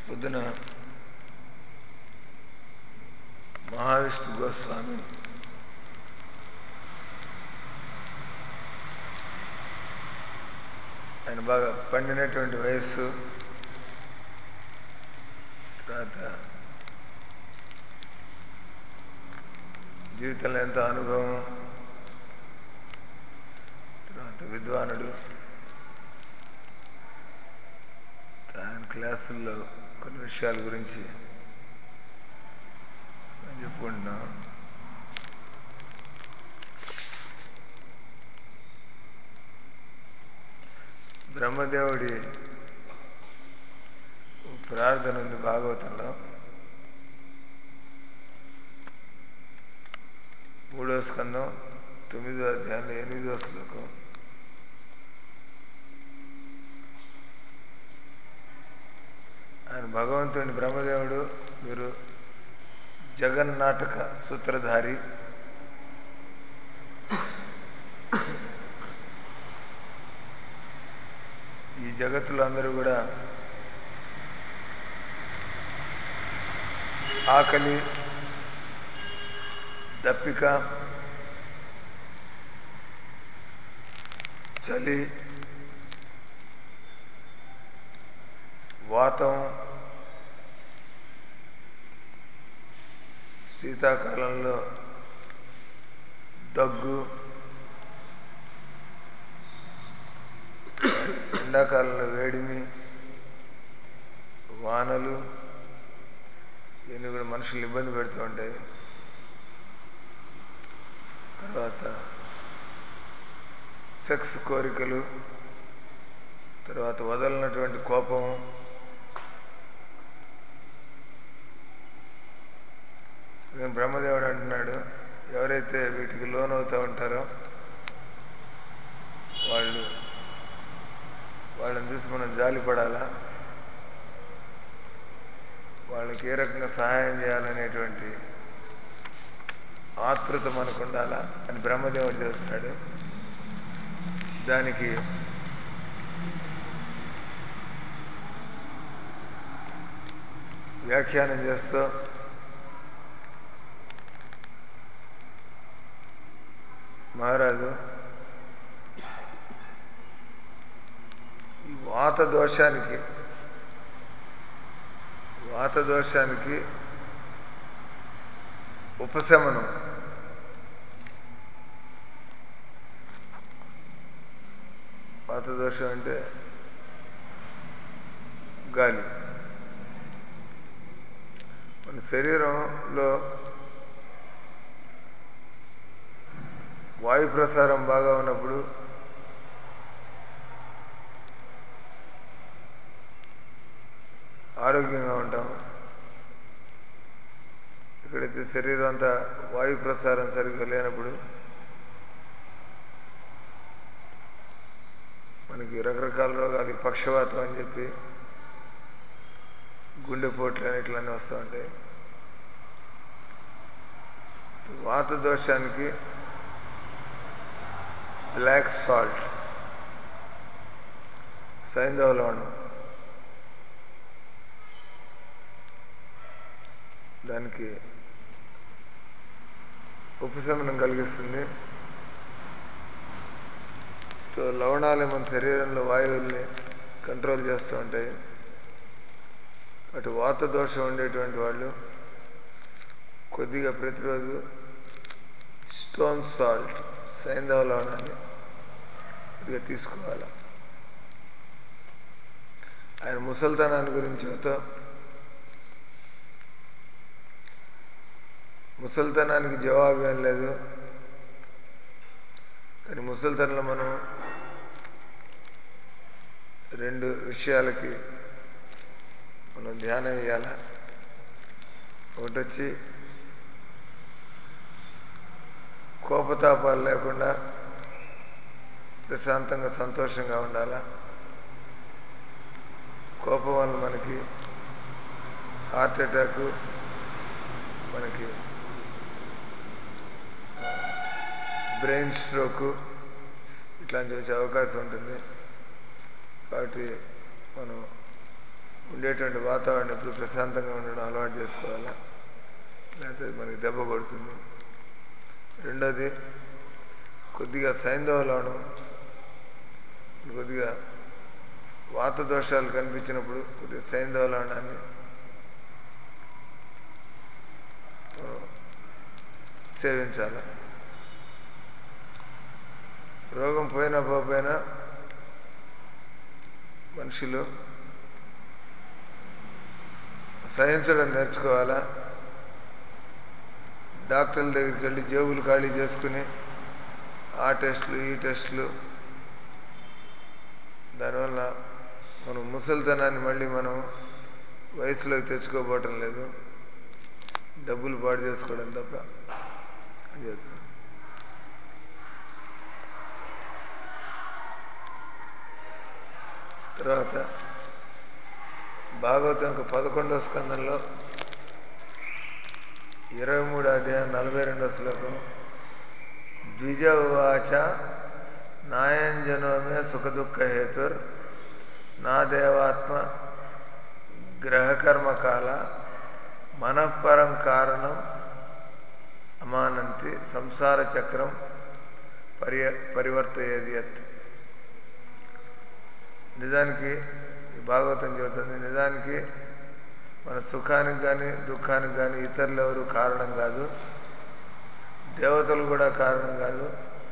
పొద్దున మహావిష్ణు గోస్వామి ఆయన బాగా పండినటువంటి వయస్సు తర్వాత జీవితంలో ఎంతో అనుభవం తర్వాత విద్వానుడు ఆయన క్లాసుల్లో కొన్ని విషయాల గురించి మనం చెప్పుకుంటున్నాం బ్రహ్మదేవుడి ప్రార్థన ఉంది భాగవతంలో మూడో స్కందం తొమ్మిదో అధ్యాయంలో ఎనిమిదో శ్లోకం ఆయన భగవంతుని బ్రహ్మదేవుడు మీరు జగన్నాటక సూత్రధారి ఈ జగత్తులో అందరూ కూడా ఆకలి దప్పిక చలి వాతం శీతాకాలంలో దగ్గు ఎండాకాలంలో వేడిమి వానలు ఇవన్నీ కూడా మనుషులు ఇబ్బంది పెడుతూ ఉంటాయి తర్వాత సెక్స్ కోరికలు తర్వాత వదలనటువంటి కోపం నేను బ్రహ్మదేవుడు అంటున్నాడు ఎవరైతే వీటికి లోన్ అవుతూ ఉంటారో వాళ్ళు వాళ్ళని చూసి మనం జాలి పడాలా వాళ్ళకి ఏ రకంగా సహాయం చేయాలనేటువంటి ఆతృత మనకు ఉండాలా అని బ్రహ్మదేవుడు చెబుతున్నాడు దానికి వ్యాఖ్యానం చేస్తూ మహారాజు ఈ వాత దోషానికి వాత దోషానికి ఉపశమనం వాత దోషం అంటే గాలి మన శరీరంలో వాయు ప్రసారం బాగా ఉన్నప్పుడు ఆరోగ్యంగా ఉంటాం ఎక్కడైతే శరీరం అంతా వాయు ప్రసారం సరిగ్గా లేనప్పుడు మనకి రకరకాల రోగాలు పక్షవాతం అని చెప్పి గుండెపోట్లు అని ఇట్లన్నీ వస్తూ ఉంటాయి వాత దోషానికి బ్లాక్ సాల్ట్ సైంధవ లవణం దానికి ఉపశమనం కలిగిస్తుంది సో లవణాలు మన శరీరంలో వాయువుల్ని కంట్రోల్ చేస్తూ ఉంటాయి అటు వాత దోషం ఉండేటువంటి వాళ్ళు కొద్దిగా ప్రతిరోజు స్టోన్ సాల్ట్ సైంధవ లవణాన్ని కొద్దిగా తీసుకోవాలి ఆయన ముసల్తనాన్ని గురించి చెబుతూ ముసల్తనానికి జవాబు ఏం లేదు కానీ ముసల్తనంలో మనం రెండు విషయాలకి మనం ధ్యానం చేయాల ఒకటి వచ్చి కోపతాపాలు లేకుండా ప్రశాంతంగా సంతోషంగా ఉండాలా కోపం వల్ల మనకి హార్ట్ అటాక్ మనకి బ్రెయిన్ స్ట్రోక్ ఇట్లాంటివి వచ్చే అవకాశం ఉంటుంది కాబట్టి మనం ఉండేటువంటి వాతావరణం ఎప్పుడు ప్రశాంతంగా ఉండడం అలవాటు చేసుకోవాలా లేకపోతే అది మనకి దెబ్బ కొడుతుంది రెండోది కొద్దిగా సైంధవలోను కొద్దిగా వాత దోషాలు కనిపించినప్పుడు కొద్దిగా సైంధవలవణాన్ని సేవించాలి రోగం పోయినా పోపోయినా మనుషులు సహించడం నేర్చుకోవాలా డాక్టర్ల దగ్గరికి వెళ్ళి జేబులు ఖాళీ చేసుకుని ఆ టెస్టులు ఈ టెస్టులు దానివల్ల మనం ముసలితనాన్ని మళ్ళీ మనం వయసులోకి తెచ్చుకోపోవటం లేదు డబ్బులు పాడు చేసుకోవడం తప్ప అని చెప్తున్నాను తర్వాత భాగవతం యొక్క పదకొండవ స్కందంలో ఇరవై మూడు అధ్యాయం నలభై రెండో శ్లోకం ద్విజ ఉవాచ నాయంజనోమే సుఖదుఃఖ హేతుర్ నా దేవాత్మ గ్రహకర్మకాల మనఃపరం కారణం అమానంతి సంసార చక్రం పర్య పరివర్తయేది యత్ నిజానికి ఈ భాగవతం చెబుతుంది నిజానికి మన సుఖానికి కానీ దుఃఖానికి కానీ ఇతరులు ఎవరు కారణం కాదు దేవతలు కూడా కారణం కాదు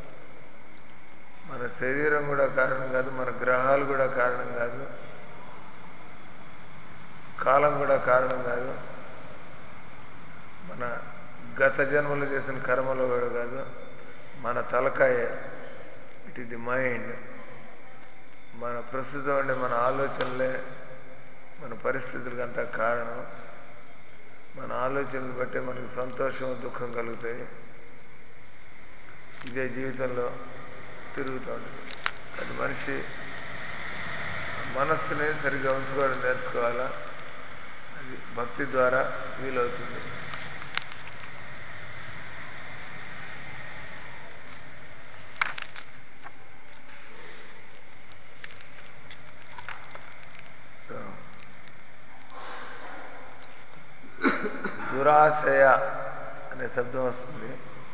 మన శరీరం కూడా కారణం కాదు మన గ్రహాలు కూడా కారణం కాదు కాలం కూడా కారణం కాదు మన గత జన్మలో చేసిన కర్మలు కూడా కాదు మన తలకాయ ఇట్ ఇది మైండ్ మన ప్రస్తుతం ఉండే మన ఆలోచనలే మన పరిస్థితులకు అంతా కారణం మన ఆలోచనలు బట్టే మనకు సంతోషం దుఃఖం కలుగుతాయి ఇదే జీవితంలో తిరుగుతూ ఉంటుంది అది మనిషి మనస్సుని సరిగ్గా ఉంచుకోవడం నేర్చుకోవాలా అది భక్తి ద్వారా వీలవుతుంది దురాశయ అనే శబ్దం వస్తుంది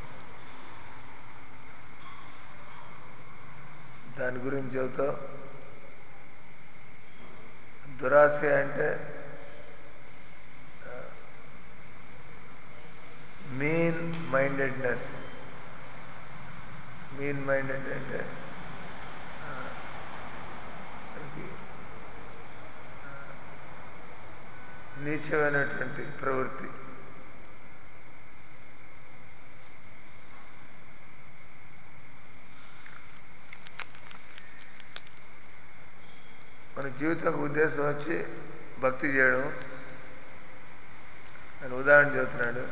దాని గురించి చెబుతూ దురాశ అంటే మీన్ మైండెడ్నెస్ మీన్ మైండెడ్ అంటే మనకి నీచమైనటువంటి ప్రవృత్తి మన జీవితం ఉద్దేశం వచ్చి భక్తి చేయడం అని ఉదాహరణ చెబుతున్నాడు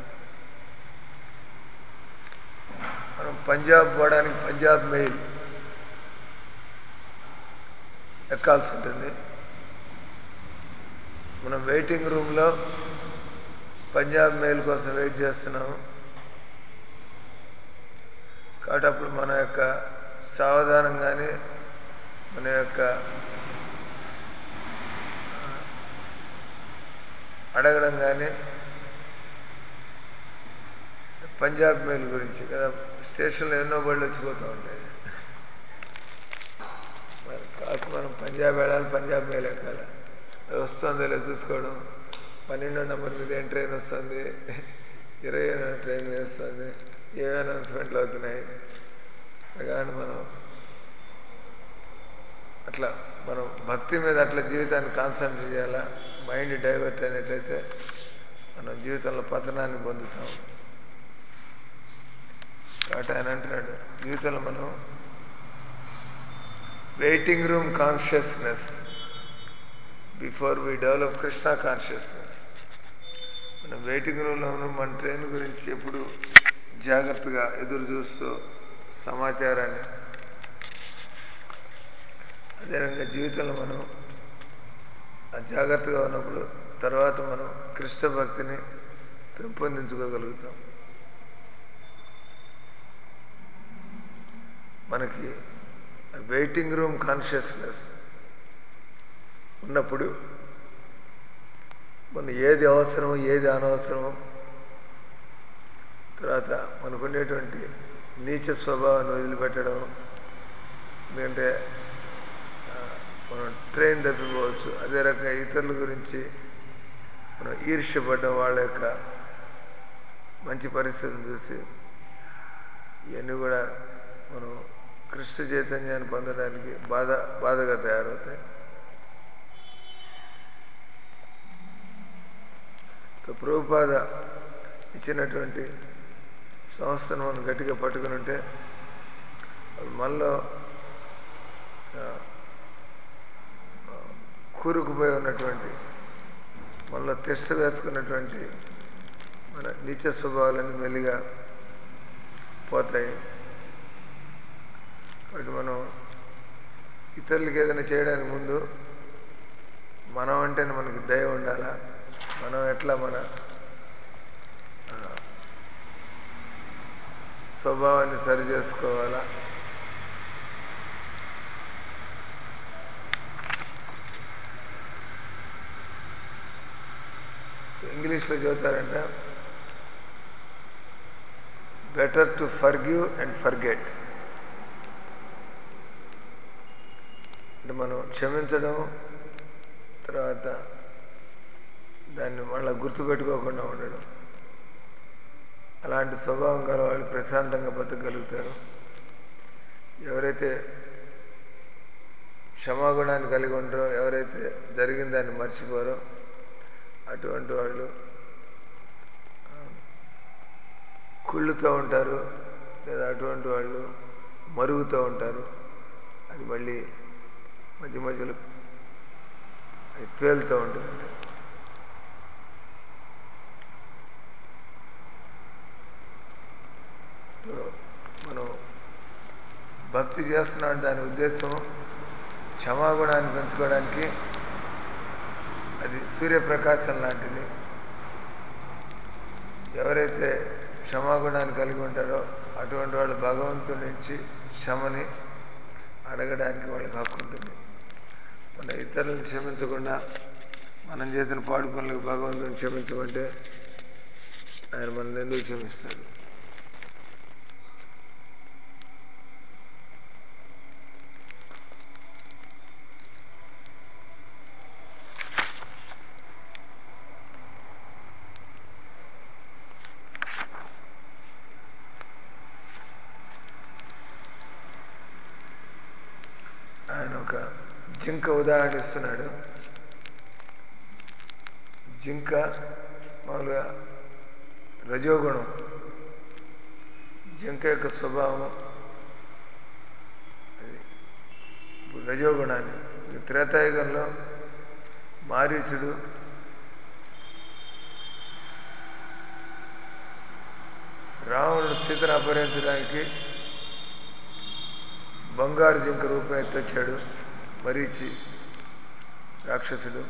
మనం పంజాబ్ పోవడానికి పంజాబ్ మెయిల్ ఎక్కాల్సి ఉంటుంది మనం వెయిటింగ్ రూమ్లో పంజాబ్ మెయిల్ కోసం వెయిట్ చేస్తున్నాము కాబట్టి అప్పుడు మన యొక్క సావధానం కానీ మన యొక్క అడగడం కానీ పంజాబ్ మెయిల్ గురించి కదా స్టేషన్లో ఎన్నో బళ్ళు వచ్చిపోతూ ఉంటాయి మరి కాస్త మనం పంజాబ్ వెళ్ళాలి పంజాబ్ మెయిల్ ఎక్కాలి అది వస్తుందో లేదో చూసుకోవడం పన్నెండో నెంబర్ మీద ఏం ట్రైన్ వస్తుంది ఇరవై ట్రైన్ వస్తుంది ఏ అనౌన్స్మెంట్లు అవుతున్నాయి కానీ మనం అట్లా మనం భక్తి మీద అట్లా జీవితాన్ని కాన్సన్ట్రేట్ చేయాలా మైండ్ డైవర్ట్ అయినట్లయితే మనం జీవితంలో పతనాన్ని పొందుతాం కాబట్టి ఆయన అంటున్నాడు జీవితంలో మనం waiting room consciousness before we develop Krishna consciousness మనం వెయిటింగ్ రూమ్లో ఉన్నాం మన ట్రైన్ గురించి ఎప్పుడు జాగ్రత్తగా ఎదురు చూస్తూ సమాచారాన్ని అదేవిధంగా జీవితంలో మనం ఆ జాగ్రత్తగా ఉన్నప్పుడు తర్వాత మనం కృష్ణ భక్తిని పెంపొందించుకోగలుగుతాం మనకి వెయిటింగ్ రూమ్ కాన్షియస్నెస్ ఉన్నప్పుడు మన ఏది అవసరమో ఏది అనవసరమో తర్వాత మనకు ఉండేటువంటి నీచ స్వభావాన్ని వదిలిపెట్టడం ఎందుకంటే ఆ, మనం ట్రైన్ తప్పిపోవచ్చు అదే రకంగా ఇతరుల గురించి మనం ఈర్ష్యపడ్డం వాళ్ళ యొక్క మంచి పరిస్థితులను చూసి ఇవన్నీ కూడా మనం కృష్ణ చైతన్యాన్ని పొందడానికి బాధ బాధగా తయారవుతాయి ఇక ప్రభుపాద ఇచ్చినటువంటి సంస్థను మనం గట్టిగా పట్టుకుని ఉంటే అది మనలో ఆ, ఆ, కూరుకుపోయి ఉన్నటువంటి మనలో తిష్ట వేసుకున్నటువంటి మన నీచ స్వభావాలన్నీ మెల్లిగా పోతాయి కాబట్టి మనం ఇతరులకి ఏదైనా చేయడానికి ముందు మనం అంటేనే మనకి దయ ఉండాలా మనం ఎట్లా మన ఆ, స్వభావాన్ని సరి చేసుకోవాలా ఇంగ్లీష్లో చెబుతారంట better to forgive and forget అంటే మనం క్షమించడం తర్వాత దాన్ని మళ్ళీ గుర్తుపెట్టుకోకుండా ఉండడం అలాంటి స్వభావం గల వాళ్ళు ప్రశాంతంగా బతకగలుగుతారు ఎవరైతే క్షమాగుణాన్ని కలిగి ఉంటారో ఎవరైతే జరిగిన దాన్ని మర్చిపోరో అటువంటి వాళ్ళు ఆ, కుళ్ళుతూ ఉంటారు లేదా అటువంటి వాళ్ళు మరుగుతూ ఉంటారు అది మళ్ళీ మధ్య మధ్యలో అది పేలుతూ ఉంటుంది సో మనం భక్తి చేస్తున్నాం దాని ఉద్దేశం క్షమాగుణాన్ని పెంచుకోవడానికి అది సూర్యప్రకాశం లాంటిది ఎవరైతే క్షమాగుణాన్ని కలిగి ఉంటారో అటువంటి వాళ్ళు భగవంతుడి నుంచి క్షమని అడగడానికి వాళ్ళకి హక్కు ఉంటుంది మన ఇతరులను క్షమించకుండా మనం చేసిన పాడు పనులకు భగవంతుని క్షమించమంటే ఆయన మనల్ని ఎందుకు క్షమిస్తాడు ఆయన ఒక జింక ఉదాహరణ ఇస్తున్నాడు జింక మామూలుగా రజోగుణం జింక యొక్క స్వభావం అది ఇప్పుడు రజోగుణాన్ని ఈ త్రేతాయుగంలో మారీచుడు రావణుడు సీతను అపహరించడానికి బంగారు జింక రూపం ఎత్తొచ్చాడు మరీచి రాక్షసుడు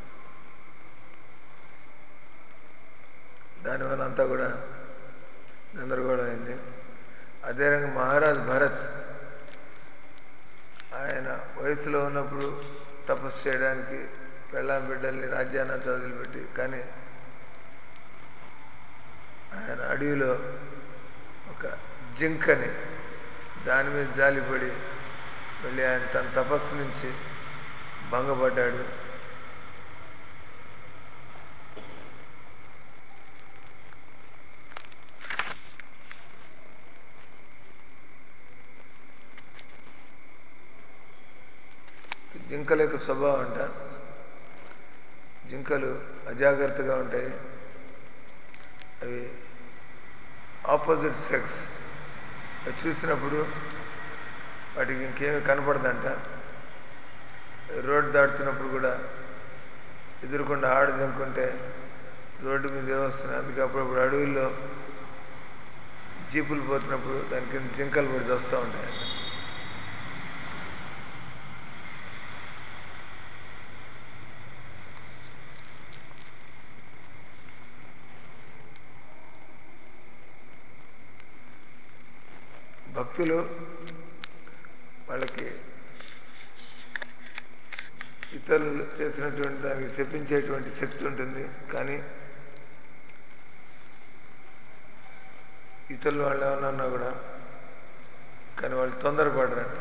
దానివల్ల అంతా కూడా గందరగోళం అయింది అదే రంగా మహారాజ్ భరత్ ఆయన వయసులో ఉన్నప్పుడు తపస్సు చేయడానికి పెళ్ళాం బిడ్డల్ని రాజ్యాన్ని అంతా వదిలిపెట్టి కానీ ఆయన అడవిలో ఒక జింకని దాని మీద జాలిపడి వెళ్ళి ఆయన తన తపస్సు నుంచి భంగపడ్డాడు జింకల యొక్క స్వభావం అంట జింకలు అజాగ్రత్తగా ఉంటాయి అవి ఆపోజిట్ సెక్స్ అవి చూసినప్పుడు వాటికి ఇంకేమీ కనపడదంట రోడ్డు దాటుతున్నప్పుడు కూడా ఎదురుకుండా ఆడ దింకుంటే రోడ్డు మీద ఏమొస్తున్నాయి అందుకే అప్పుడప్పుడు అడవుల్లో జీపులు పోతున్నప్పుడు దాని కింద జింకలు పడి వస్తూ ఉంటాయంట భక్తులు వాళ్ళకి ఇతరులు చేసినటువంటి దానికి చెప్పించేటువంటి శక్తి ఉంటుంది కానీ ఇతరులు వాళ్ళు ఏమన్నా కూడా కానీ వాళ్ళు తొందరపడరంట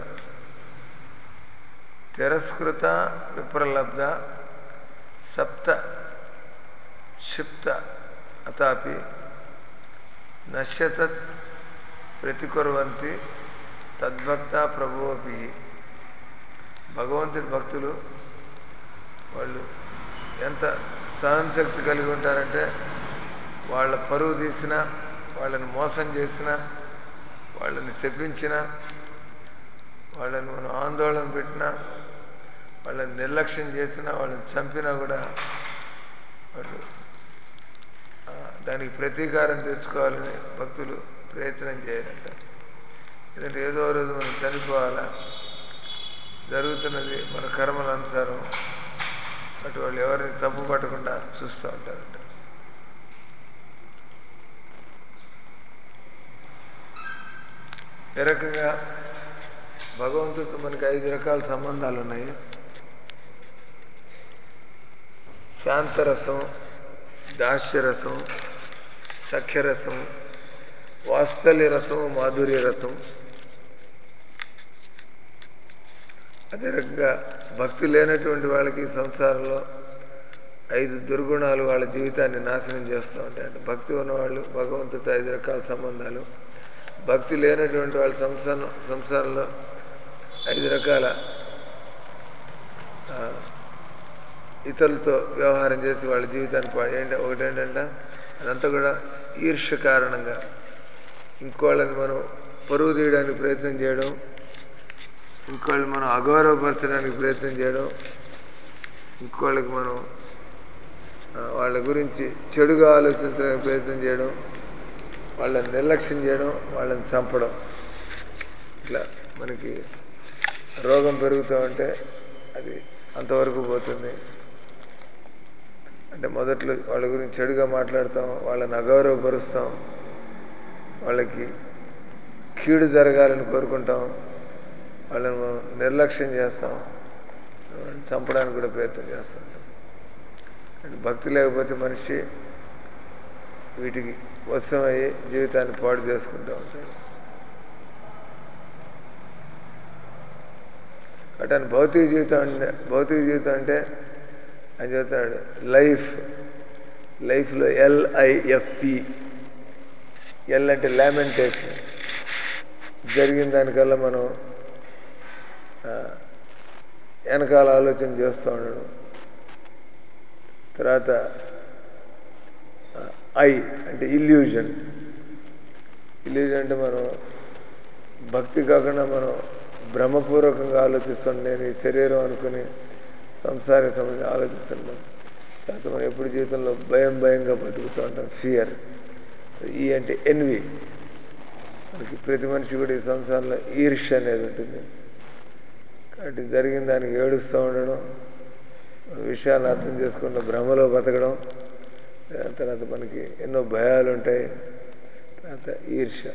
తిరస్కృత విప్రలబ్ధ సప్త క్షిప్త అతాపి నశ్యత ప్రతికుర్వంతి తద్భక్త ప్రభువపి భగవంతుడి భక్తులు వాళ్ళు ఎంత సహనశక్తి కలిగి ఉంటారంటే వాళ్ళ పరువు తీసినా వాళ్ళని మోసం చేసినా వాళ్ళని చెప్పించినా వాళ్ళని మనం ఆందోళన పెట్టినా వాళ్ళని నిర్లక్ష్యం చేసినా వాళ్ళని చంపినా కూడా వాళ్ళు ఆ, దానికి ప్రతీకారం తెచ్చుకోవాలని భక్తులు ప్రయత్నం చేయాలంట ఎందుకంటే ఏదో రోజు మనం చనిపోవాలా జరుగుతున్నది మన కర్మల అనుసారం అటు వాళ్ళు ఎవరిని తప్పు పట్టకుండా చూస్తూ ఉంటారంట ఏ రకంగా భగవంతుడితో మనకి ఐదు రకాల సంబంధాలు ఉన్నాయి శాంతరసం దాస్యరసం సఖ్యరసం వాత్సల్య రసం మాధుర్య రసం అదే రకంగా భక్తి లేనటువంటి వాళ్ళకి సంసారంలో ఐదు దుర్గుణాలు వాళ్ళ జీవితాన్ని నాశనం చేస్తూ ఉంటాయి అంటే భక్తి ఉన్నవాళ్ళు భగవంతుడితో ఐదు రకాల సంబంధాలు భక్తి లేనటువంటి వాళ్ళ సంసారం సంసారంలో ఐదు రకాల ఆ, ఇతరులతో వ్యవహారం చేసి వాళ్ళ జీవితాన్ని పా- ఏంటి ఒకటేంటంటే అదంతా కూడా ఈర్ష్య కారణంగా ఇంకోళ్ళని మనం పరువు తీయడానికి ప్రయత్నం చేయడం ఇంకోళ్ళని మనం అగౌరవపరచడానికి ప్రయత్నం చేయడం ఇంకోళ్ళకి మనం ఆ, వాళ్ళ గురించి చెడుగా ఆలోచించడానికి ప్రయత్నం చేయడం వాళ్ళని నిర్లక్ష్యం చేయడం వాళ్ళని చంపడం ఇట్లా మనకి రోగం పెరుగుతూ ఉంటే అది అంతవరకు పోతుంది అంటే మొదట్లో వాళ్ళ గురించి చెడుగా మాట్లాడతాం వాళ్ళని అగౌరవపరుస్తాం వాళ్ళకి కీడు జరగాలని కోరుకుంటాం వాళ్ళని మనం నిర్లక్ష్యం చేస్తాం వాళ్ళని చంపడానికి కూడా ప్రయత్నం చేస్తాం అంటే భక్తి లేకపోతే మనిషి వీటికి వశమయ్యి జీవితాన్ని పాడు చేసుకుంటూ ఉంటాడు అతని భౌతిక జీవితం అంటే భౌతిక జీవితం అంటే అని చెబుతున్నాడు లైఫ్ లైఫ్లో ఎల్ఐఎఫ్ఈ ఎల్ అంటే లామెంటేషన్ జరిగిన దానికల్లా మనం ఆ, వెనకాల ఆలోచన చేస్తూ ఉండడం తర్వాత ఐ అంటే ఇల్యూజన్ ఇల్యూజన్ అంటే మనం భక్తి కాకుండా మనం భ్రమపూర్వకంగా ఆలోచిస్తాం నేను ఈ శరీరం అనుకుని సంసారానికి సంబంధించి ఆలోచిస్తుంటాం తర్వాత మనం ఎప్పుడు జీవితంలో భయం భయంగా బతుకుతూ ఉంటాం ఫియర్ ఈ అంటే ఎన్వి మనకి ప్రతి మనిషి కూడా ఈ సంసారంలో ఈర్ష్య అనేది ఉంటుంది కాబట్టి జరిగిన దానికి ఏడుస్తూ ఉండడం విషయాన్ని అర్థం చేసుకున్న భ్రమలో బతకడం దాని తర్వాత మనకి ఎన్నో భయాలు ఉంటాయి తర్వాత ఈర్ష్య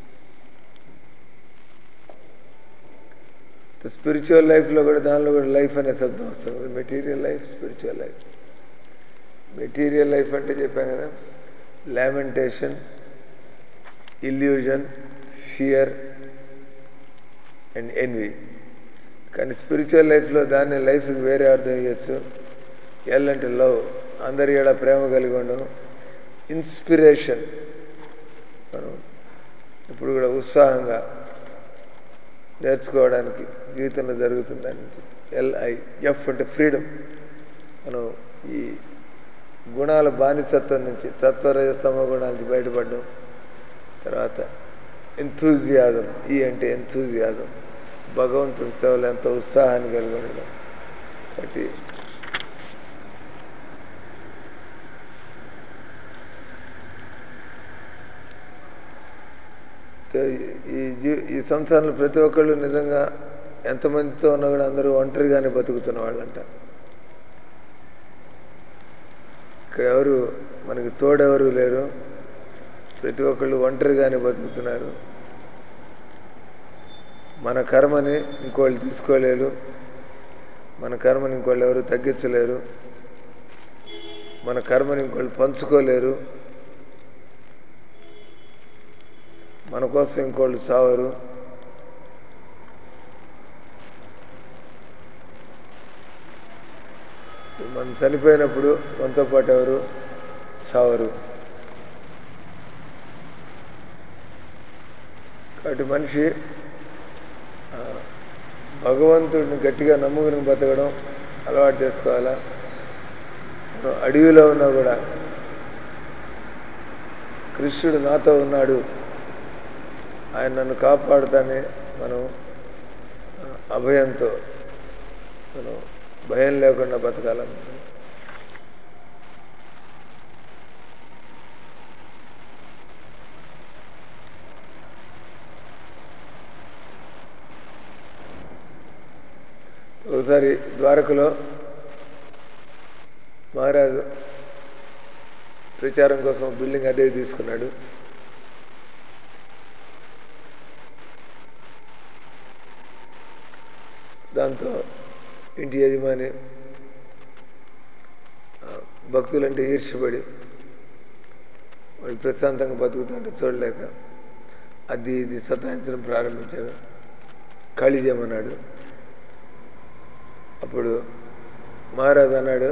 స్పిరిచువల్ లైఫ్లో కూడా దానిలో కూడా లైఫ్ అనే శబ్దం వస్తుంది material life spiritual life material life అంటే చెప్పాం కదా lamentation illusion fear and envy కానీ స్పిరిచువల్ లైఫ్లో దాన్ని లైఫ్కి వేరే అర్థం చేయొచ్చు ఎల్ అంటే లవ్ అందరి ఏడ ప్రేమ కలిగి ఉండడం ఇన్స్పిరేషన్ మనం ఇప్పుడు కూడా ఉత్సాహంగా నేర్చుకోవడానికి జీవితంలో జరుగుతుంది దాని నుంచి ఎల్ఐ ఎఫ్ అంటే ఫ్రీడమ్ మనం ఈ గుణాల బానిసత్వం నుంచి తత్వరతమ గుణాల నుంచి బయటపడడం తర్వాత ఎంతూజియాజం ఈ అంటే ఎంతూజియాజం భగవంతుడి సేవలు ఎంతో ఉత్సాహాన్ని కలిగి ఉండడం కాబట్టి ఈ జీ ఈ సంసారంలో ప్రతి ఒక్కళ్ళు నిజంగా ఎంతమందితో ఉన్నా కూడా అందరూ ఒంటరిగానే బతుకుతున్న వాళ్ళంట ఇక్కడ ఎవరు మనకి తోడెవరు లేరు ప్రతి ఒక్కళ్ళు ఒంటరిగానే బతుకుతున్నారు మన కర్మని ఇంకోళ్ళు తీసుకోలేరు మన కర్మని ఇంకోళ్ళు ఎవరు తగ్గించలేరు మన కర్మని ఇంకోళ్ళు పంచుకోలేరు మన కోసం ఇంకోళ్ళు చావరు మనం చనిపోయినప్పుడు మనతో పాటు ఎవరు చావరు కాబట్టి మనిషి ఆ, భగవంతుడిని గట్టిగా నమ్ముకుని బతకడం అలవాటు చేసుకోవాలా మనం అడవిలో ఉన్నా కూడా కృష్ణుడు నాతో ఉన్నాడు ఆయన నన్ను కాపాడుతానే మనం ఆ, అభయంతో మనం భయం లేకుండా బతకాలనుకుంటున్నాం ఒకసారి ద్వారకలో మహారాజు ప్రచారం కోసం బిల్డింగ్ అద్దె తీసుకున్నాడు దాంతో ఇంటి యజమాని ఆ, భక్తులంటే ఈర్ష్యపడి వాళ్ళు ప్రశాంతంగా బతుకుతుంటే చూడలేక అది ఇది సతాయించడం ప్రారంభించాడు ఖాళీ చేయమన్నాడు అప్పుడు మహారాజు అన్నాడు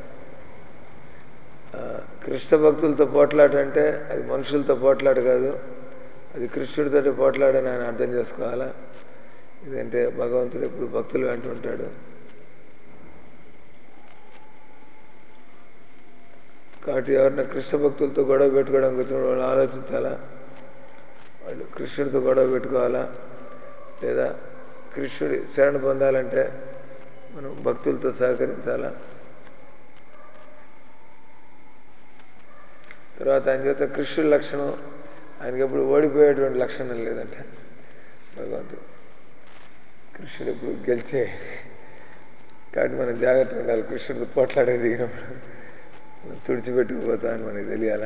ఆ, కృష్ణ భక్తులతో పోట్లాట అంటే అది మనుషులతో పోట్లాట కాదు అది కృష్ణుడితో పోట్లాడని ఆయన అర్థం చేసుకోవాలా ఇదంటే భగవంతుడు ఎప్పుడు భక్తులు వెంట ఉంటాడు కాబట్టి ఎవరైనా కృష్ణ భక్తులతో గొడవ పెట్టుకోవడానికి వచ్చిన వాళ్ళు ఆలోచించాలా వాళ్ళు కృష్ణుడితో గొడవ పెట్టుకోవాలా లేదా కృష్ణుడి శరణ పొందాలంటే మనం భక్తులతో సహకరించాలా తర్వాత ఆయన చేత కృష్ణుడి లక్షణం ఆయనకి ఎప్పుడు ఓడిపోయేటువంటి లక్షణం లేదంట భగవంతుడు కృష్ణుడు ఎప్పుడు గెలిచే కాబట్టి మనం జాగ్రత్తగా ఉండాలి కృష్ణుడితో పోట్లాడే దిగినప్పుడు మనం తుడిచిపెట్టుకుపోతా అని మనకి తెలియాలా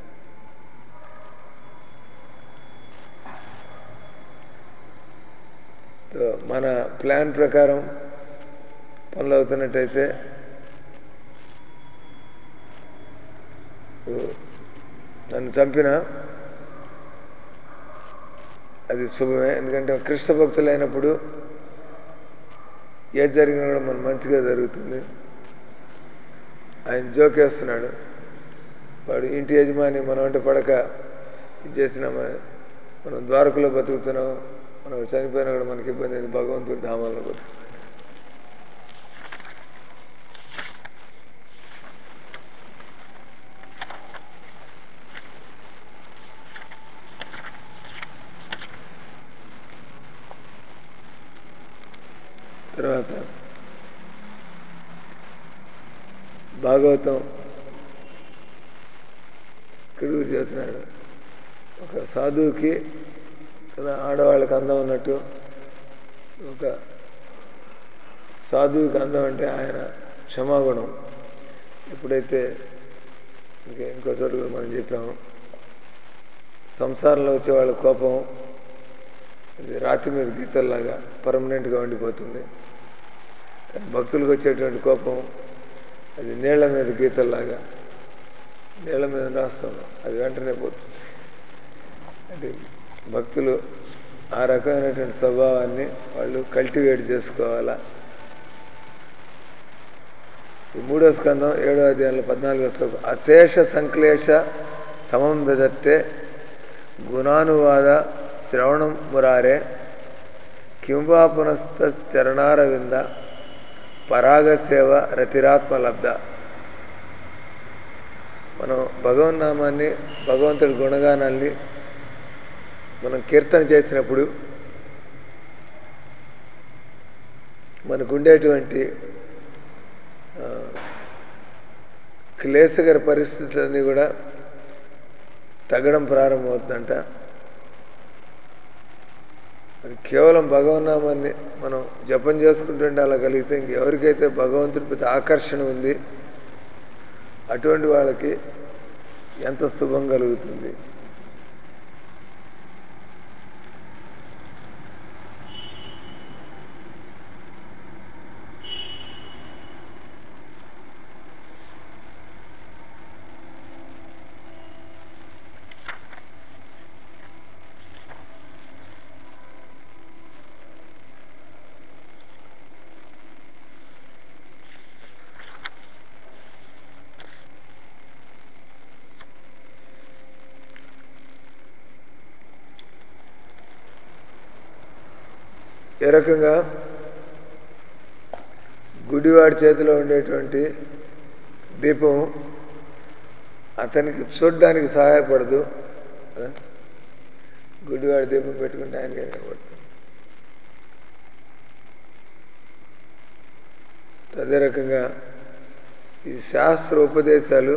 సో మన ప్లాన్ ప్రకారం పనులు అవుతున్నట్టయితే నన్ను చంపిన అది శుభమే ఎందుకంటే కృష్ణ భక్తులు అయినప్పుడు ఏది జరిగినా కూడా మన మంచిగా జరుగుతుంది ఆయన జోకేస్తున్నాడు వాడు ఇంటి యజమాని మనం అంటే పడక ఇది చేసినా మన- మనం ద్వారకలో బతుకుతున్నాం మనం చనిపోయినా కూడా మనకి ఇబ్బంది అయింది భగవంతుడి ధామాల్లో బతుకు తర్వాత భాగవతం ఇక్కడికి చేస్తున్నాడు ఒక సాధువుకి కదా ఆడవాళ్ళకి అందం ఉన్నట్టు ఒక సాధువుకి అందం అంటే ఆయన క్షమాగుణం ఎప్పుడైతే ఇంకా ఇంకో చోట కూడా మనం చెప్పాము సంసారంలో వచ్చే వాళ్ళ కోపం అది రాతి మీద గీతల్లాగా పర్మనెంట్గా ఉండిపోతుంది కానీ భక్తులకు వచ్చేటువంటి కోపం అది నీళ్ల మీద గీతల్లాగా నీళ్ల మీద రాస్తాం అది వెంటనే పోతుంది అది భక్తులు ఆ రకమైనటువంటి స్వభావాన్ని వాళ్ళు కల్టివేట్ చేసుకోవాలా ఈ మూడో స్కందం ఏడో అధ్యాయంలో పద్నాలుగో శ్లోకం అశేష సంక్లేశ సమం విదత్తే గుణానువాద శ్రవణం మురారే కింవా పునస్త చరణారవింద పరాగ సేవ రతిరాత్మ లబ్ధ మనం భగవన్నామాన్ని భగవంతుడి గుణగానాల్ని మనం కీర్తన చేసినప్పుడు మనకు ఉండేటువంటి ఆ, క్లేశకర పరిస్థితులన్నీ కూడా తగ్గడం ప్రారంభమవుతుందంట మరి కేవలం భగవన్నామాన్ని మనం జపం చేసుకుంటుంటే అలా కలిగితే ఇంకెవరికైతే భగవంతుడి పెద్ద ఆకర్షణ ఉంది అటువంటి వాళ్ళకి ఎంత శుభం కలుగుతుంది ఏ రకంగా గుడివాడి చేతిలో ఉండేటువంటి దీపం అతనికి చూడడానికి సహాయపడదు కదా? గుడివాడి దీపం పెట్టుకుంటే ఆయనకి కనబడుతుంది అదే రకంగా ఈ శాస్త్ర ఉపదేశాలు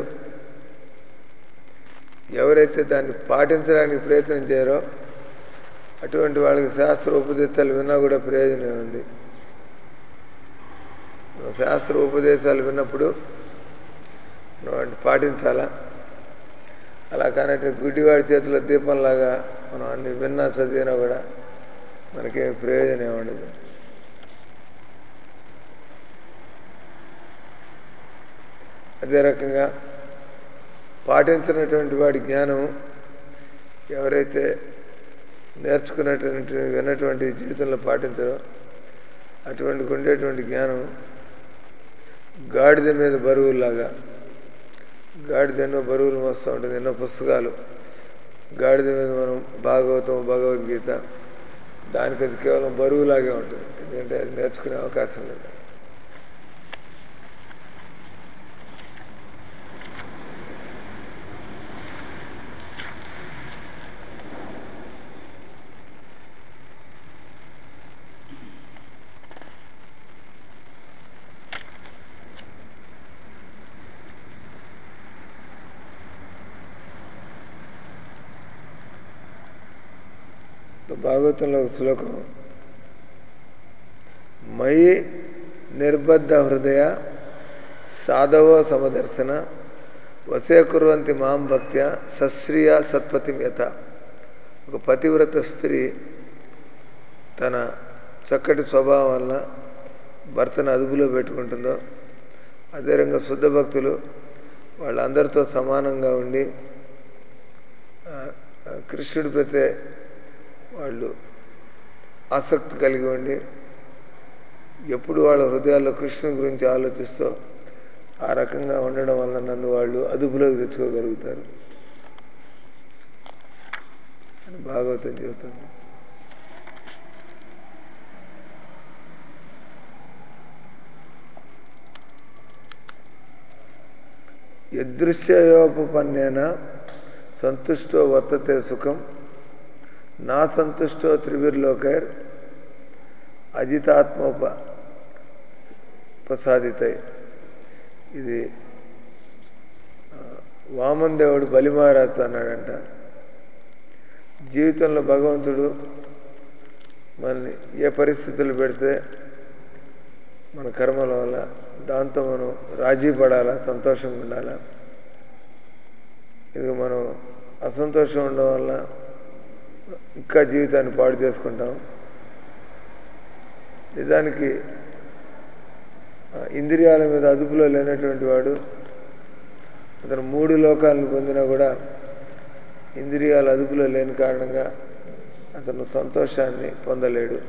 ఎవరైతే దాన్ని పాటించడానికి ప్రయత్నం చేయరో అటువంటి వాళ్ళకి శాస్త్ర ఉపదేశాలు విన్నా కూడా ప్రయోజనం ఉంది మనం శాస్త్ర ఉపదేశాలు విన్నప్పుడు మనం వాటిని పాటించాలా అలా కానట్టు గుడ్డివాడి చేతిలో దీపంలాగా మనం అన్ని విన్నా చదివినా కూడా మనకేం ప్రయోజనం ఉండదు అదే రకంగా పాటించినటువంటి వాడి జ్ఞానం ఎవరైతే నేర్చుకున్నటువంటి విన్నటువంటి జీవితంలో పాటించరో అటువంటి ఉండేటువంటి జ్ఞానం గాడిద మీద బరువులాగా గాడిద ఎన్నో బరువులు మోస్తూ ఉంటుంది ఎన్నో పుస్తకాలు గాడిద మీద మనం భాగవతం భగవద్గీత దానికి అది కేవలం బరువులాగే ఉంటుంది ఎందుకంటే అది నేర్చుకునే అవకాశం లేదు భాగవతంలో ఒక శ్లోకం మయి నిర్బద్ధ హృదయ సాధవో సమదర్శన వసే కుర్వంతి మాం భక్త్య సశ్రియ సత్పతి యత ఒక పతివ్రత స్త్రీ తన చక్కటి స్వభావం వల్ల భర్తను అదుపులో పెట్టుకుంటుందో అదే రంగా శుద్ధ భక్తులు వాళ్ళందరితో సమానంగా ఉండి ఆ, ఆ, కృష్ణుడి ప్రతి వాళ్ళు ఆసక్తి కలిగి ఉండి ఎప్పుడు వాళ్ళ హృదయాల్లో కృష్ణుని గురించి ఆలోచిస్తూ ఆ రకంగా ఉండడం వల్ల నన్ను వాళ్ళు అదుపులోకి తెచ్చుకోగలుగుతారు అని భాగవతం చెబుతుంది యదృశ్యయోపన్నేన సంతుష్టో వర్తతే సుఖం నా సంతుష్టో త్రివిర్లోకైర్ అజితాత్మోప ప్రసాదితాయి ఇది ఆ, వామన్ దేవుడు బలిమారాత్ అన్నాడంట జీవితంలో భగవంతుడు మనల్ని ఏ పరిస్థితులు పెడితే మన కర్మల వల్ల దాంతో మనం రాజీ పడాలా సంతోషంగా ఉండాలా ఇది మనం అసంతోషం ఉండడం వల్ల ఇంకా జీవితాన్ని పాడు చేసుకుంటాం నిజానికి ఆ, ఇంద్రియాల మీద అదుపులో లేనటువంటి వాడు అతను మూడు లోకాలను పొందినా కూడా ఇంద్రియాల అదుపులో లేని కారణంగా అతను సంతోషాన్ని పొందలేడు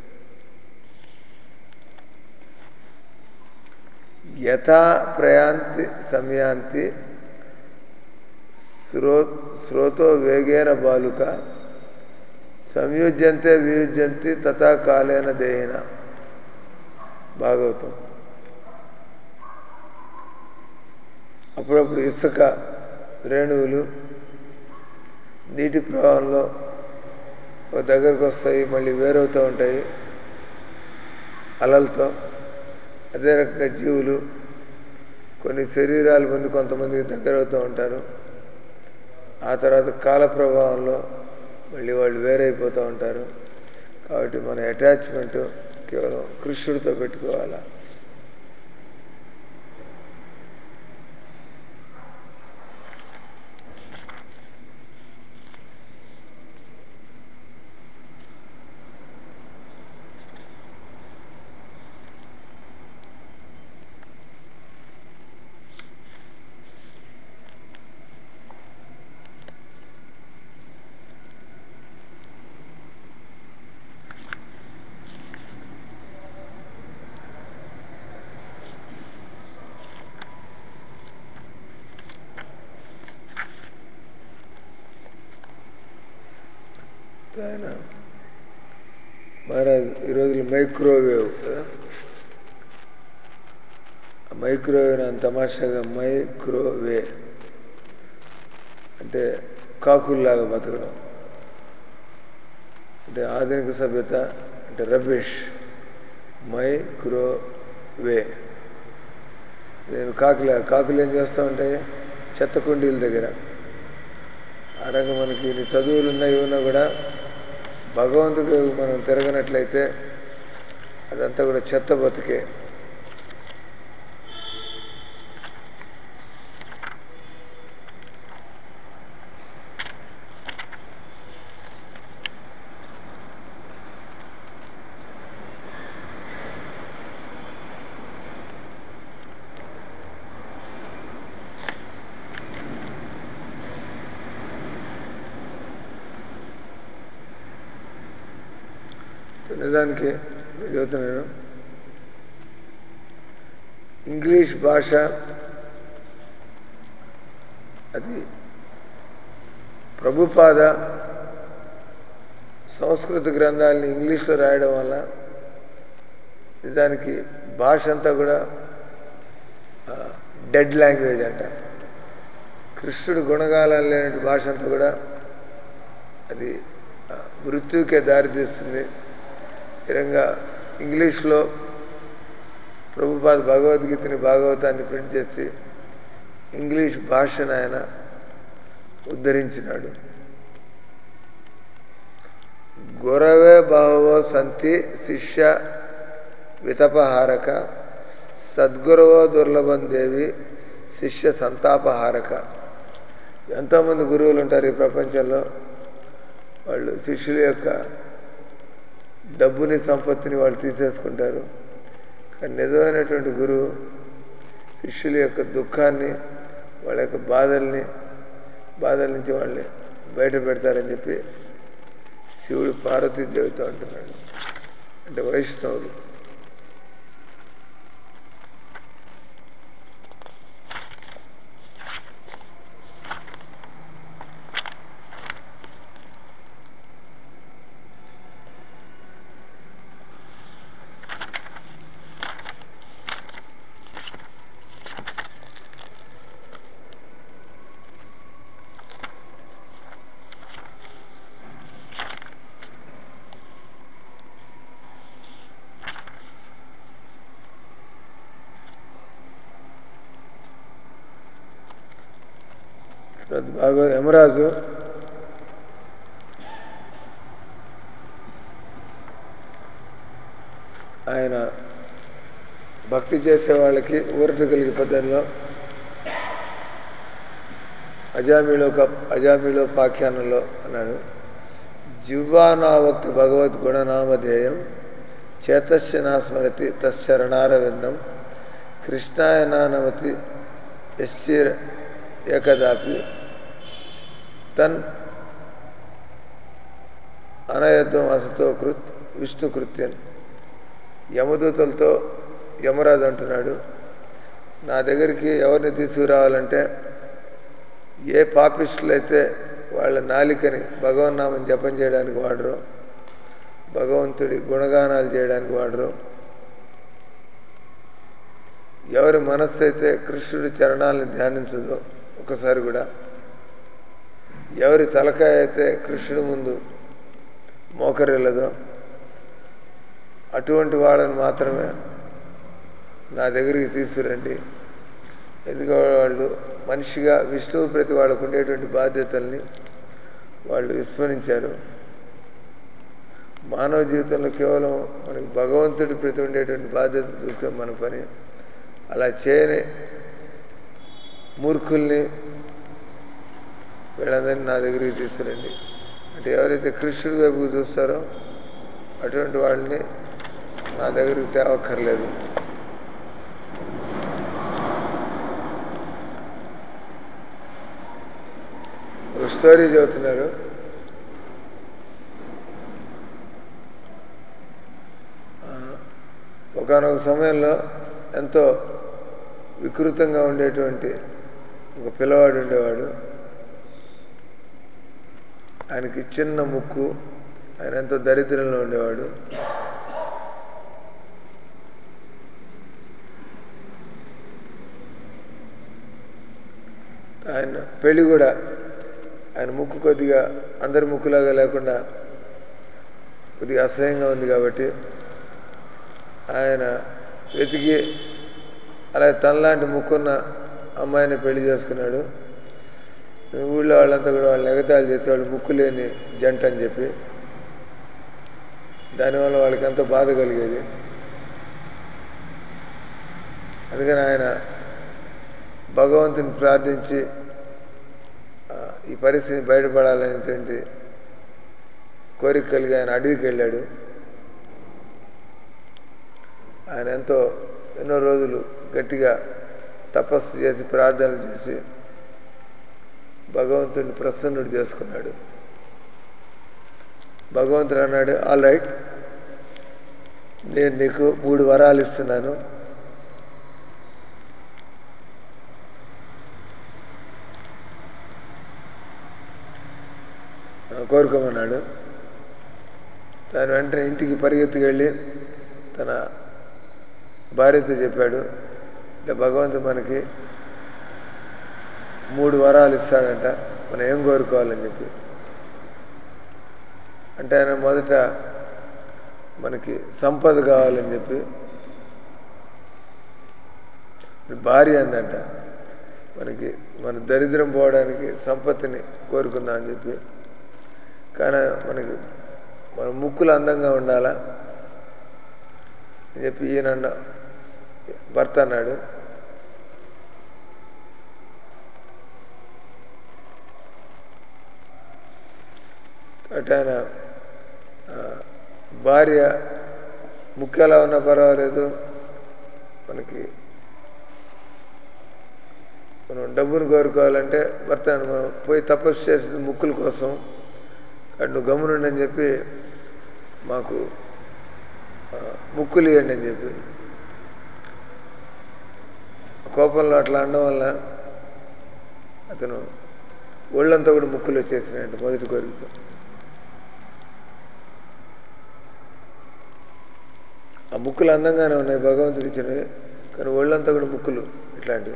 యథా ప్రయాంతి సమయాంతి శ్రో శ్రోతో వేగేన బాలుక సంయుజ్యంతే వియుజ్యంతి తథా కాలేన దేహిన భాగవతం అప్పుడప్పుడు ఇసుక రేణువులు నీటి ప్రవాహంలో ఒక దగ్గరకు వస్తాయి మళ్ళీ వేరవుతూ ఉంటాయి అలలతో అదే రకంగా జీవులు కొన్ని శరీరాలు పొంది కొంతమందికి దగ్గర అవుతూ ఉంటారు ఆ తర్వాత కాల ప్రభావంలో మళ్ళీ వాళ్ళు వేరైపోతూ ఉంటారు కాబట్టి మన అటాచ్మెంట్ కేవలం కృష్ణుడితో పెట్టుకోవాలా ఆయన మహారాజ్ ఈ రోజులు మైక్రోవేవ్ కదా ఆ మైక్రోవేవ్ అని తమాషాగా మైక్రోవేవ్ అంటే కాకుల్లాగా బతకడం అంటే ఆధునిక సభ్యత అంటే రబిష్ మైక్రోవే నేను కాకులే కాకులు ఏం చేస్తూ ఉంటాయి చెత్త కుండీల దగ్గర ఆ రకంగా మనకి ఇన్ని చదువులు ఉన్నాయి ఉన్నా కూడా భగవంతుడు మనం తిరగనట్లయితే అదంతా కూడా చెత్త బతికే నిజానికి నేను చెబుతున్నాను ఇంగ్లీష్ భాష అది ప్రభుపాద సంస్కృత గ్రంథాలని ఇంగ్లీష్లో రాయడం వల్ల నిజానికి భాష అంతా కూడా డెడ్ లాంగ్వేజ్ అంట కృష్ణుడు గుణగాలం లేని భాష అంతా కూడా అది ఆ, మృత్యుకే దారితీస్తుంది ఈ విధంగా ఇంగ్లీష్లో ప్రభుపాద భగవద్గీతని భాగవతాన్ని ప్రింట్ చేసి ఇంగ్లీష్ భాషను ఆయన ఉద్ధరించినాడు గురవే బహవో సంతి శిష్య వితపహారక సద్గురవో దుర్లభం దేవి శిష్య సంతాపహారక ఎంతోమంది గురువులు ఉంటారు ఈ ప్రపంచంలో వాళ్ళు శిష్యుల యొక్క డబ్బుని సంపత్తిని వాళ్ళు తీసేసుకుంటారు కానీ నిజమైనటువంటి గురువు శిష్యుల యొక్క దుఃఖాన్ని వాళ్ళ యొక్క బాధల్ని బాధల నుంచి వాళ్ళని బయట పెడతారని చెప్పి శివుడు పార్వతీ దేవితో అంటున్నాడు అంటే వైష్ణవులు తర్వాత బాగా యమరాజు ఆయన భక్తి చేసే వాళ్ళకి ఊరట కలిగే పద్ధతిలో అజామిలో అజామిలో పాఖ్యానంలో అన్నాడు జిహ్వానావక్తి భగవద్గుణనామధేయం చేతస్య నాస్మరతి తశరణారవిందం కృష్ణాయ నానమతి ఎస్సిర్ ఏకదాపి తన్ అనయత్వం అసతో కృత్ విష్ణు కృత్యం యమదూతలతో యమరాజు అంటున్నాడు నా దగ్గరికి ఎవరిని తీసుకురావాలంటే ఏ పాపిస్టులైతే వాళ్ళ నాలికని భగవన్నామం జపం చేయడానికి వాడరు భగవంతుడి గుణగానాలు చేయడానికి వాడరు ఎవరి మనస్సు అయితే కృష్ణుడి చరణాలను ధ్యానించదో ఒకసారి కూడా ఎవరి తలకాయ అయితే కృష్ణుడి ముందు మోకరిల్లదో అటువంటి వాళ్ళని మాత్రమే నా దగ్గరికి తీసుకురండి ఎందుకంటే వాళ్ళు మనిషిగా విష్ణువు ప్రతి వాళ్ళకు ఉండేటువంటి బాధ్యతల్ని వాళ్ళు విస్మరించారు మానవ జీవితంలో కేవలం మనకి భగవంతుడి ప్రతి ఉండేటువంటి బాధ్యత చూసుకొని మన పని అలా చేయని మూర్ఖుల్ని వీళ్ళందరినీ నా దగ్గరికి తీసుకురండి అంటే ఎవరైతే కృష్ణుడి వైపుకు చూస్తారో అటువంటి వాళ్ళని నా దగ్గరికి తేవక్కర్లేదు ఒక స్టోరీ చెబుతున్నారు ఒకనొక సమయంలో ఎంతో వికృతంగా ఉండేటువంటి ఒక పిల్లవాడు ఉండేవాడు ఆయనకి చిన్న ముక్కు ఆయన ఎంతో దరిద్రంలో ఉండేవాడు ఆయన పెళ్లి కూడా ఆయన ముక్కు కొద్దిగా అందరి ముక్కులాగా లేకుండా కొద్దిగా అసహ్యంగా ఉంది కాబట్టి ఆయన వెతికి అలాగే తనలాంటి ముక్కున్న అమ్మాయిని పెళ్లి చేసుకున్నాడు ఊళ్ళో వాళ్ళంతా కూడా వాళ్ళు ఎగతాళి చేసేవాళ్ళు ముక్కు లేని జంట అని చెప్పి దానివల్ల వాళ్ళకి ఎంతో బాధ కలిగేది అందుకని ఆయన భగవంతుని ప్రార్థించి ఆ, ఈ పరిస్థితి బయటపడాలనేటువంటి కోరిక కలిగి ఆయన అడవికి వెళ్ళాడు ఆయన ఎంతో ఎన్నో రోజులు గట్టిగా తపస్సు చేసి ప్రార్థనలు చేసి భగవంతుడిని ప్రసన్నుడు చేసుకున్నాడు భగవంతుడు అన్నాడు ఆల్ రైట్ నేను నీకు మూడు వరాలు ఇస్తున్నాను ఆ, కోరుకోమన్నాడు తను వెంటనే ఇంటికి పరిగెత్తుకెళ్ళి తన భార్యతో చెప్పాడు "ఇలా భగవంతుడు మనకి మూడు వరాలు ఇస్తాడంట మనం ఏం కోరుకోవాలని చెప్పి అంటే ఆయన మొదట మనకి సంపద కావాలని చెప్పి భార్య అందంట మనకి మన దరిద్రం పోవడానికి సంపత్తిని కోరుకుందాం అని చెప్పి కానీ మనకి మన ముక్కులు అందంగా ఉండాలా అని చెప్పి ఈయన అన్న- భర్త అన్నాడు కాబట్టి ఆయన ఆ, భార్య ముక్కు ఎలా ఉన్నా పర్వాలేదు మనకి మనం డబ్బును కోరుకోవాలంటే భర్త మనం పోయి తపస్సు చేసింది ముక్కుల కోసం కాబట్టి నువ్వు గమ్మునుండి అని చెప్పి మాకు ఆ, ముక్కులు ఇవ్వండి అని చెప్పి కోపంలో అట్లా అనడం వల్ల అతను ఒళ్ళంతా కూడా ముక్కులు వచ్చేసినాయంట మొదటి కోరికతో ఆ ముక్కులు అందంగానే ఉన్నాయి భగవంతుడు ఇచ్చినవి కానీ ఒళ్ళంతా కూడా ముక్కులు ఇట్లాంటివి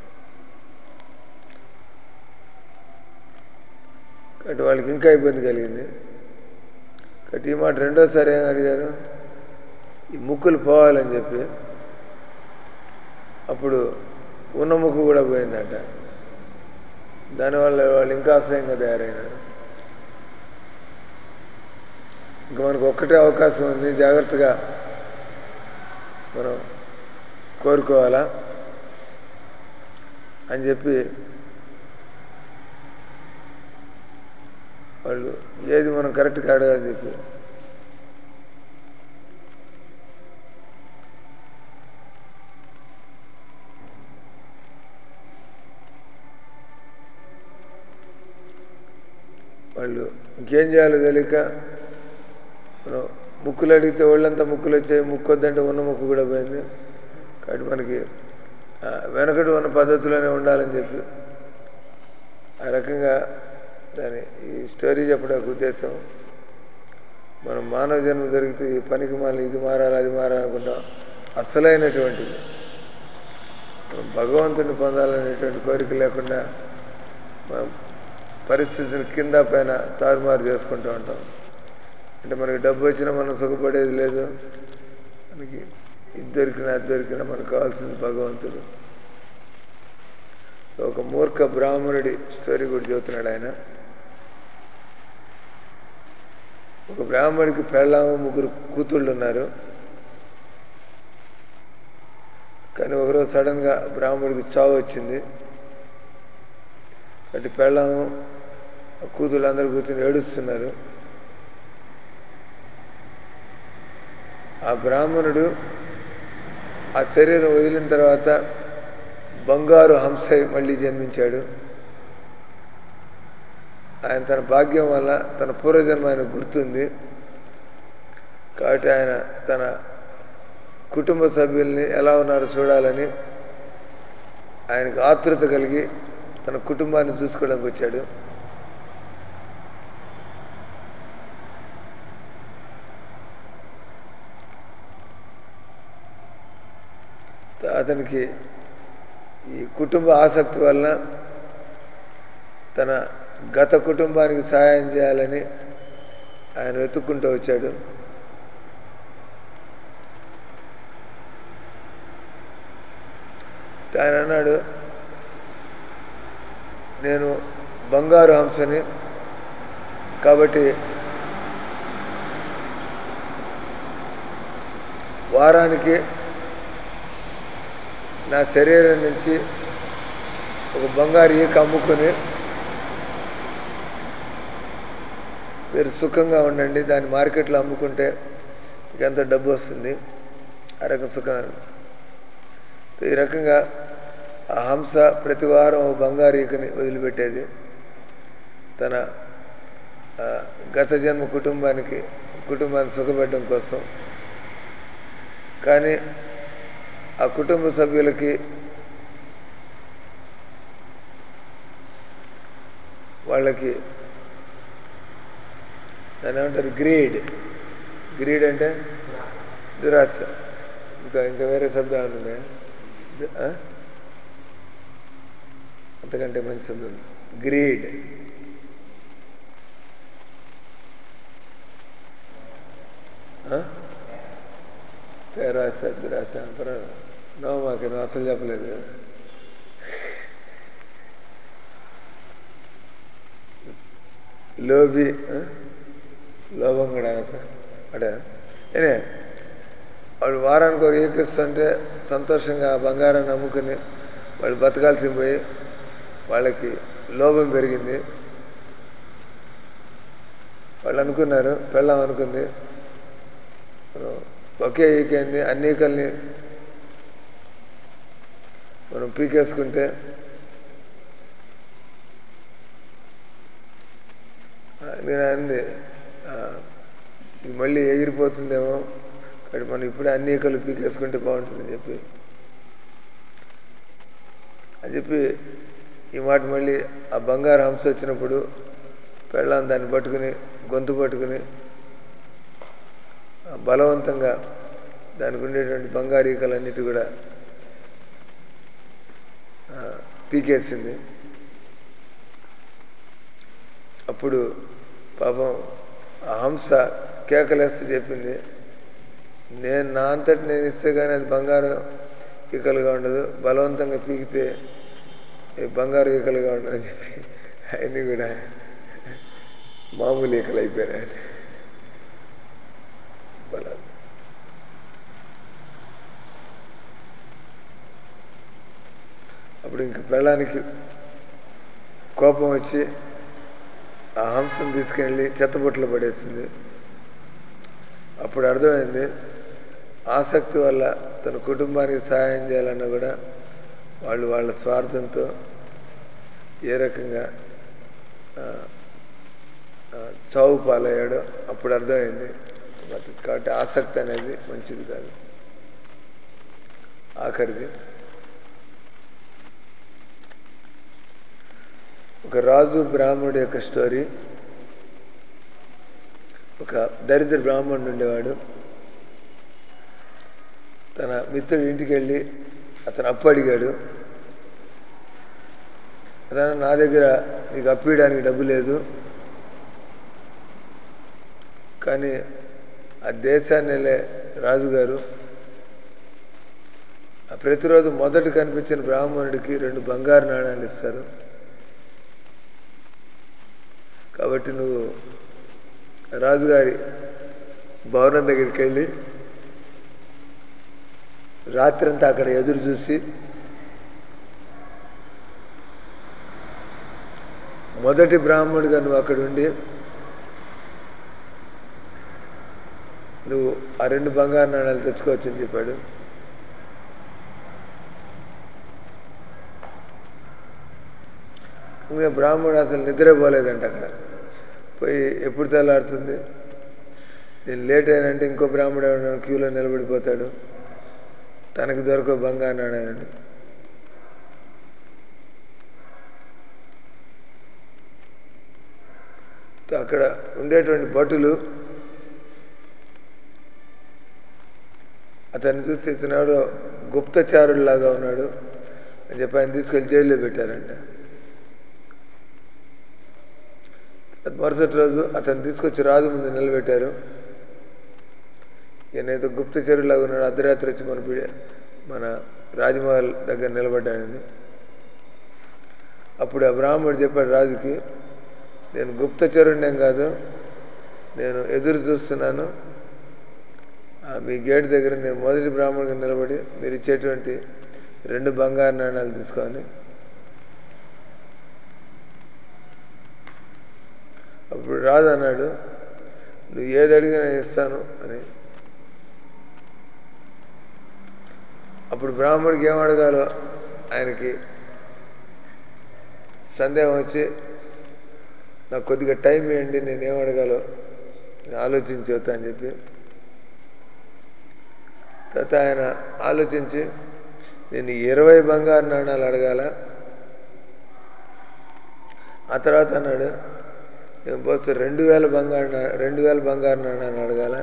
కాబట్టి వాళ్ళకి ఇంకా ఇబ్బంది కలిగింది కాబట్టి ఈ మాట రెండోసారి ఏం అడిగారు ఈ ముక్కులు పోవాలని చెప్పి అప్పుడు ఉన్న ముక్కు కూడా పోయిందంట దానివల్ల వాళ్ళు ఇంకా అసహ్యంగా తయారైనారు ఇంకా మనకు ఒక్కటే అవకాశం ఉంది జాగ్రత్తగా మనం కోరుకోవాలా అని చెప్పి వాళ్ళు ఏది మనం కరెక్ట్గా అడగాలని చెప్పి వాళ్ళు ఇంకేం చేయాలో తెలియక మనం ముక్కులు అడిగితే ఒళ్ళంతా ముక్కులు వచ్చాయి ముక్కు వద్దంటే ఉన్న ముక్కు కూడా పోయింది కాబట్టి మనకి ఆ, వెనకటి ఉన్న పద్ధతిలోనే ఉండాలని చెప్పి ఆ రకంగా దాని ఈ స్టోరీ చెప్పడానికి ఉద్దేశం మనం మానవ జన్మ జరిగితే ఈ పనికి మాలి ఇది మారాలి అది మారాలి అనుకుంటాం అసలైనటువంటిది మనం భగవంతుని పొందాలనేటువంటి కోరిక లేకుండా మనం పరిస్థితిని కింద పైన తారుమారు చేసుకుంటూ ఉంటాం అంటే మనకి డబ్బు వచ్చినా మనం సుఖపడేది లేదు మనకి ఇది దొరికినా అది దొరికినా మనకు కావాల్సింది భగవంతుడు ఒక మూర్ఖ బ్రాహ్మణుడి స్టోరీ కూడా చెబుతున్నాడు ఆయన ఒక బ్రాహ్మడికి పెళ్ళాము ముగ్గురు కూతుళ్ళు ఉన్నారు కానీ ఒకరోజు సడన్గా బ్రాహ్మడికి చావు వచ్చింది అటు పెళ్ళాము కూతుళ్ళు అందరు కూర్చొని ఏడుస్తున్నారు ఆ బ్రాహ్మణుడు ఆ శరీరం వదిలిన తర్వాత బంగారు హంసై మళ్ళీ జన్మించాడు ఆయన తన భాగ్యం వల్ల తన పూర్వజన్మ ఆయన గుర్తుంది కాబట్టి ఆయన తన కుటుంబ సభ్యుల్ని ఎలా ఉన్నారో చూడాలని ఆయనకు ఆతృత కలిగి తన కుటుంబాన్ని చూసుకోవడానికి వచ్చాడు అతనికి ఈ కుటుంబ ఆసక్తి వలన తన గత కుటుంబానికి సహాయం చేయాలని ఆయన వెతుక్కుంటూ వచ్చాడు ఆయన అన్నాడు నేను బంగారు హంసని కాబట్టి వారానికి నా శరీరం నుంచి ఒక బంగారు ఈక అమ్ముకొని మీరు సుఖంగా ఉండండి దాన్ని మార్కెట్లో అమ్ముకుంటే మీకు ఎంత డబ్బు వస్తుంది ఆ రకం సుఖం ఈ రకంగా ఆ హంస ప్రతి వారం ఓ బంగారు ఈకని వదిలిపెట్టేది తన ఆ, గత జన్మ కుటుంబానికి కుటుంబాన్ని సుఖపెట్టడం కోసం కానీ ఆ కుటుంబ సభ్యులకి వాళ్ళకి దాన్ని ఏమంటారు గ్రీడ్ గ్రీడ్ అంటే దురాశ ఇంకా ఇంకా వేరే శబ్దాలు ఉన్నాయా దు- ఆ? అంతకంటే మంచి శబ్దం ఉంది. గ్రీడ్ ఆ? పేరాశ దురాశ పర్వాలేదు నో మాకు నువ్వు అసలు చెప్పలేదు కదా లోబి ఆ? లోభం కూడా ఆశ అంటే ఏనే వాళ్ళు వారానికి ఒక ఏకిస్తుంటే సంతోషంగా ఆ బంగారాన్ని అమ్ముకుని వాళ్ళు బతకాల్సి పోయి వాళ్ళకి లోభం పెరిగింది వాళ్ళు అనుకున్నారు పెళ్ళాం అనుకుంది మనం ఒకే ఈకేంది అన్ని ఈకల్ని మనం పీకేసుకుంటే ఆ, నేను అంది ఆ, ఇది మళ్ళీ ఎగిరిపోతుందేమో కాబట్టి మనం ఇప్పుడే అన్ని ఈకలు పీకేసుకుంటే బాగుంటుందని చెప్పి అని చెప్పి ఈ మాట మళ్ళీ ఆ బంగారు హంస వచ్చినప్పుడు పెళ్ళాం దాన్ని పట్టుకుని గొంతు పట్టుకుని ఆ బలవంతంగా దానికి ఉండేటువంటి బంగారు ఈకలన్నిటి కూడా ఆ, పీకేసింది అప్పుడు పాపం ఆ హంస కేకలేస్తూ చెప్పింది నేను నా అంతటి నేను ఇస్తే కానీ అది బంగారం ఈకలుగా ఉండదు బలవంతంగా పీకితే ఈ బంగారు ఈకలుగా ఉండదు అని చెప్పి అవన్నీ కూడా మామూలు ఈకలు అయిపోయినాయి బలం అప్పుడు ఇంక పెళ్ళానికి కోపం వచ్చి ఆ హంసను తీసుకెళ్ళి చెత్తబుట్టలో పడేసింది అప్పుడు అర్థమైంది ఆసక్తి వల్ల తన కుటుంబానికి సహాయం చేయాలన్నా కూడా వాళ్ళు వాళ్ళ స్వార్థంతో ఏ రకంగా ఆ, ఆ, చావు పాలయ్యాడో అప్పుడు అర్థమైంది కాబట్టి ఆసక్తి అనేది మంచిది కాదు ఆఖరిది ఒక రాజు బ్రాహ్మణుడి యొక్క స్టోరీ ఒక దరిద్ర బ్రాహ్మణుడు ఉండేవాడు తన మిత్రుడి ఇంటికి వెళ్ళి అతను అప్పు అడిగాడు అతను నా దగ్గర నీకు అప్పు ఇవ్వడానికి డబ్బు లేదు కానీ ఆ దేశాన్ని వెళ్ళే రాజుగారు ఆ ప్రతిరోజు మొదట కనిపించిన బ్రాహ్మణుడికి రెండు బంగారు నాణాలు ఇస్తారు కాబట్టి నువ్వు రాజుగారి భవనం దగ్గరికి వెళ్ళి రాత్రంతా అక్కడ ఎదురు చూసి మొదటి బ్రాహ్మణుడిగా నువ్వు అక్కడ ఉండి నువ్వు ఆ రెండు బంగారు నాణాలు తెచ్చుకోవచ్చని చెప్పాడు ఇంకా బ్రాహ్మణుడు అసలు నిద్రపోలేదంట అక్కడ పోయి ఎప్పుడు తెల్లారుతుంది నేను లేట్ అయినంటే ఇంకో బ్రాహ్మడు ఎవరైనా క్యూలో నిలబడిపోతాడు తనకు దొరక బంగారు నాణాలని తో అక్కడ ఉండేటువంటి భటులు అతన్ని చూసి ఇతనాడు గుప్తచారుల్లాగా ఉన్నాడు అని చెప్పి ఆయన తీసుకెళ్లి జైల్లో పెట్టారంట మరుసటి రోజు అతను తీసుకొచ్చి రాజు ముందు నిలబెట్టారు ఈయనైతే గుప్తచరులాగా ఉన్నాడు అర్ధరాత్రి వచ్చి మన పి- మన రాజమహల్ దగ్గర నిలబడ్డానని అప్పుడు ఆ బ్రాహ్మణుడు చెప్పాడు రాజుకి నేను గుప్తచరుణ్ణేం కాదు నేను ఎదురు చూస్తున్నాను ఆ, మీ గేట్ దగ్గర నేను మొదటి బ్రాహ్మణుడిగా నిలబడి మీరు ఇచ్చేటువంటి రెండు బంగారు నాణాలు తీసుకొని అప్పుడు రాజు అన్నాడు నువ్వు ఏది అడిగినా నేను ఇస్తాను అని అప్పుడు బ్రాహ్మడికి ఏం అడగాలో ఆయనకి సందేహం వచ్చి నాకు కొద్దిగా టైం ఇవ్వండి నేను ఏం అడగాలో నేను ఆలోచించి చెబుతా అని చెప్పి తర్వాత ఆయన ఆలోచించి నేను ఇరవై బంగారు నాణాలు అడగాల ఆ తర్వాత అన్నాడు నేను పోతే రెండు వేల బంగారు నా- రెండు వేల బంగారు నాణాలు అడగాల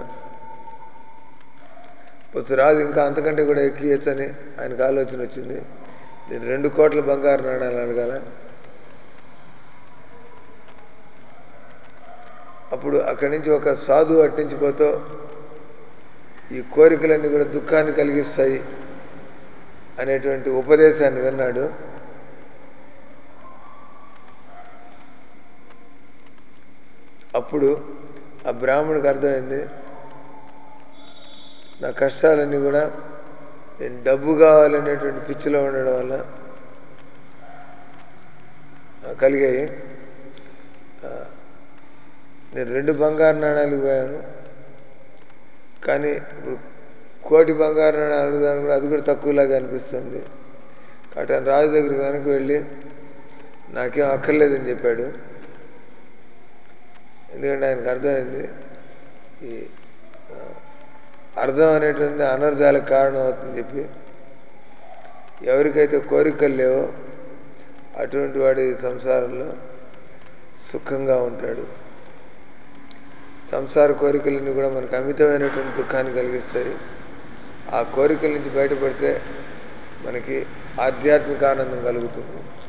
పోతే రాజు ఇంకా అంతకంటే కూడా ఎక్కియచ్చని ఆయనకు ఆలోచన వచ్చింది నేను రెండు కోట్ల బంగారు నాణాలు అడగాల అప్పుడు అక్కడి నుంచి ఒక సాధువు అట్టించి పోతూ ఈ కోరికలన్నీ కూడా దుఃఖాన్ని కలిగిస్తాయి అనేటువంటి ఉపదేశాన్ని విన్నాడు అప్పుడు ఆ బ్రాహ్మణుడికి అర్థమైంది నా కష్టాలన్నీ కూడా నేను డబ్బు కావాలనేటువంటి పిచ్చిలో ఉండడం వల్ల ఆ, కలిగాయి ఆ, నేను రెండు బంగారు నాణాలు పోయాను కానీ ఇప్పుడు కోటి బంగారు నాణాలు అడుగుదాను కూడా అది కూడా తక్కువలాగా అనిపిస్తుంది కాబట్టి ఆయన రాజు దగ్గరికి వెనక్కి వెళ్ళి నాకేం అక్కర్లేదని చెప్పాడు ఎందుకంటే ఆయనకు అర్థమైంది ఈ ఆ, అర్థం అనేటువంటి అనర్థాలకు కారణం అవుతుందని చెప్పి ఎవరికైతే కోరికలు లేవో అటువంటి వాడి సంసారంలో సుఖంగా ఉంటాడు సంసార కోరికలన్నీ కూడా మనకు అమితమైనటువంటి దుఃఖాన్ని కలిగిస్తాయి ఆ కోరికల నుంచి బయటపడితే మనకి ఆధ్యాత్మిక ఆనందం కలుగుతుంది